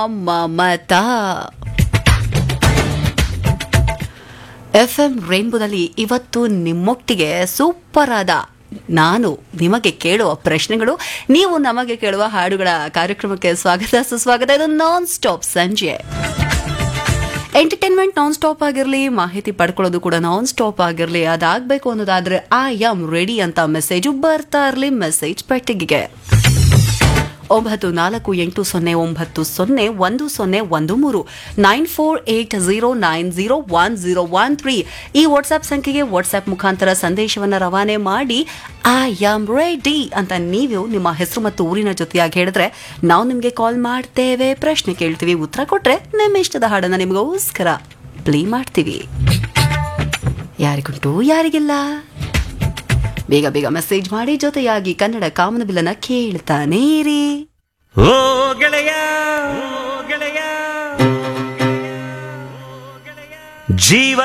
Mamata F M ರೇನ್ಬೋದಲ್ಲಿ ಇವತ್ತು ನಿಮ್ಮೊಟ್ಟಿಗೆ super ಆದ ನಾನು ನಿಮಗೆ ಕೇಳುವ ಪ್ರಶ್ನೆಗಳು ನೀವು ನಮಗೆ ಕೇಳುವ ಹಾಡುಗಳ ಕಾರ್ಯಕ್ರಮಕ್ಕೆ ಸ್ವಾಗತ ಸುಸ್ವಾಗತ ಇದು ನಾನ್ ಸ್ಟಾಪ್ ಸಂಜೆ ಎಂಟರ್ಟೈನ್ಮೆಂಟ್ ನಾನ್ ಸ್ಟಾಪ್ ಆಗಿರಲಿ ಮಾಹಿತಿ ಪಡ್ಕೊಳ್ಳೋದು ಕೂಡ ನಾನ್ ಸ್ಟಾಪ್ ಆಗಿರಲಿ ಅದಾಗಬೇಕು ಅನ್ನೋದಾದ್ರೆ ಐ ಆಮ್ ರೆಡಿ ಅಂತ ಮೆಸೇಜು ಬರ್ತಾ ಇರಲಿ ಮೆಸೇಜ್ ಪೆಟ್ಟಿಗೆಗೆ ಒಂಬತ್ತು ನಾಲ್ಕು ಎಂಟು ಸೊನ್ನೆ ಒಂಬತ್ತು ಸೊನ್ನೆ ಒಂದು ಸೊನ್ನೆ ಒಂದು ಮೂರು nine four eight zero nine zero one zero one three ಈ ವಾಟ್ಸ್ಆಪ್ ಸಂಖ್ಯೆಗೆ ವಾಟ್ಸ್ಆಪ್ ಮುಖಾಂತರ ಸಂದೇಶವನ್ನು ರವಾನೆ ಮಾಡಿ ಐ ಆಮ್ ರೆಡಿ ಅಂತ ನೀವು ನಿಮ್ಮ ಹೆಸರು ಮತ್ತು ಊರಿನ ಜೊತೆಯಾಗಿ ಹೇಳಿದ್ರೆ ನಾವು ನಿಮಗೆ ಕಾಲ್ ಮಾಡ್ತೇವೆ ಪ್ರಶ್ನೆ ಕೇಳ್ತೀವಿ ಉತ್ತರ ಕೊಟ್ರೆ ನಿಮ್ಮ ಇಷ್ಟದ ಹಾಡನ್ನ ನಿಮಗೋಸ್ಕರ ಪ್ಲೇ ಮಾಡ್ತೀವಿ ಯಾರಿಗುಂಟು ಯಾರಿಗಿಲ್ಲ ಬೇಗ ಬೇಗ ಮೆಸೇಜ್ ಮಾಡಿ ಜೊತೆಯಾಗಿ ಕನ್ನಡ ಕಾಮನಬಿಲ್ಲನ ಕೇಳ್ತಾನೆ ಇರಿ ಓ ಗೆಳೆಯ ಓ ಗೆಳೆಯ ಜೀವ